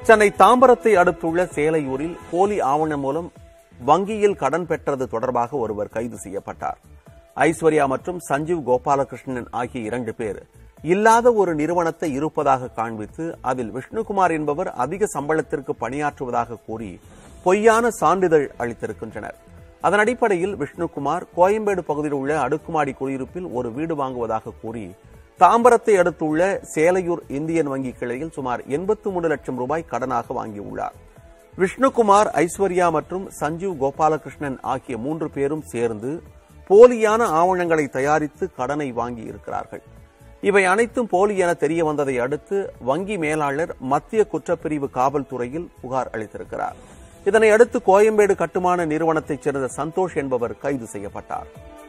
சென்னை தாம்பரத்தை அடுத்துள்ள சேலையூரில் போலி ஆவணம் மூலம் வங்கியில் கடன் பெற்றது தொடர்பாக ஒருவர் கைது செய்யப்பட்டார் ஐஸ்வர்யா மற்றும் சஞ்சீவ் கோபாலகிருஷ்ணன் ஆகிய இரண்டு பேர் இல்லாத ஒரு நிறுவனத்தை இருப்பதாக காண்பித்து அதில் விஷ்ணுகுமார் என்பவர் அதிக சம்பளத்திற்கு பணியாற்றுவதாக கூறி பொய்யான சான்றிதழ் அளித்திருக்கின்றனர் அதன் அடிப்படையில் விஷ்ணுகுமார் கோயம்பேடு பகுதியில் உள்ள அடுக்குமாடி குடியிருப்பில் ஒரு வீடு வாங்குவதாக கூறி தாம்பரத்தை அடுத்துள்ள சேலையூர் இந்தியன் வங்கி கிளையில் சுமார் எண்பத்து மூன்று லட்சம் ரூபாய் கடனாக வாங்கியுள்ளார் விஷ்ணுகுமார் ஐஸ்வர்யா மற்றும் சஞ்சீவ் கோபாலகிருஷ்ணன் ஆகிய மூன்று பேரும் சேர்ந்து போலியான ஆவணங்களை தயாரித்து கடனை வாங்கி இருக்கிறார்கள் இவை அனைத்தும் போலி என தெரிய வந்ததை அடுத்து வங்கி மேலாளர் மத்திய குற்றப்பிரிவு காவல்துறையில் புகார் அளித்திருக்கிறார் இதனை அடுத்து கோயம்பேடு கட்டுமான நிறுவனத்தைச் சேர்ந்த சந்தோஷ் என்பவர் கைது செய்யப்பட்டார்